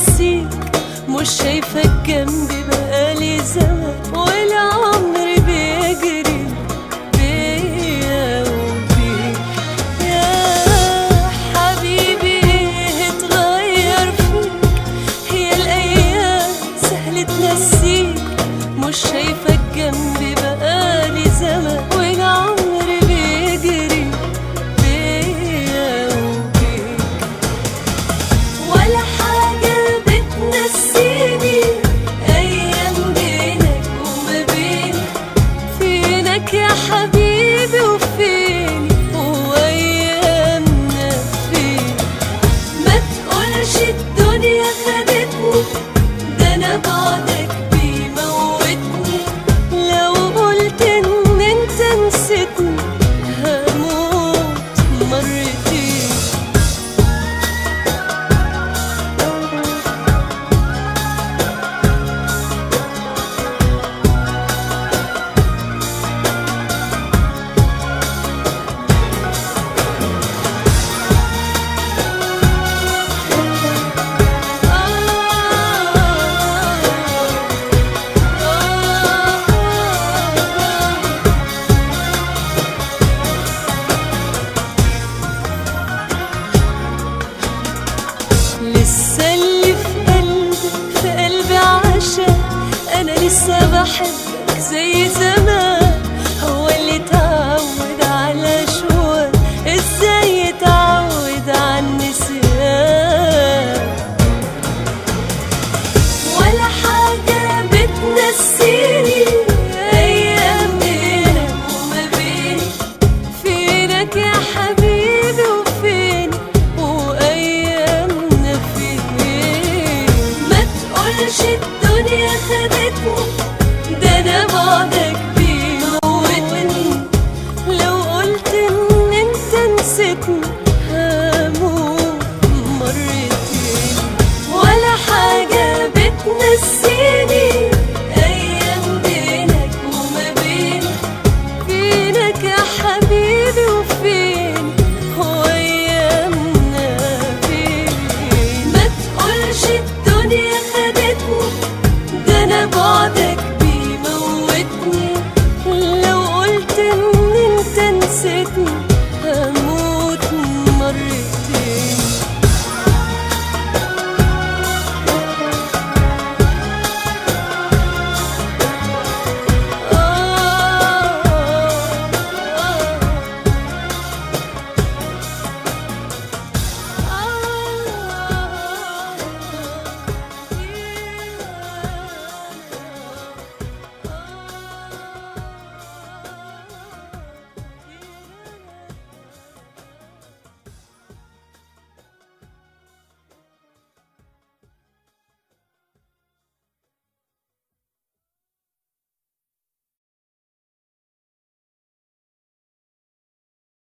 نسيك مش شايفك جنبي بقالي زمان والعمر بيجري بيا وبيك يا حبيبي ايه اتغير فيك هي الايام سهل تنسيك مش شايفك جنبي بقالي زمان والعمر بيجري بيا وبيك ولا حاجة بتنسيني أيام بينك وما بيني فينك يا حبيبي وفيني وأيامنا فين ما تقولش الدنيا خدتني ده أنا بعدك بيموتني لو قلت إن أنت نسيتني هموت مرتين لسه اللي في قلبي في قلبي عشان انا لسه بحبك زي زمان هو اللي اتعود على شوق ازاي يتعود على النسيان ولا حاجة بتنسيني أيام بينك وما بيني فينك يا حبيبي وفيني وأيامنا فين ما تقولش الدنيا خدتني ده أنا بعدك بيموتني لو قلت إن أنت نسيتني هموت مرتين ولا حاجة بتنسيني أيام بينك وما بيني فينك يا حبيبي وفين هو أيامنا فين ما تقولش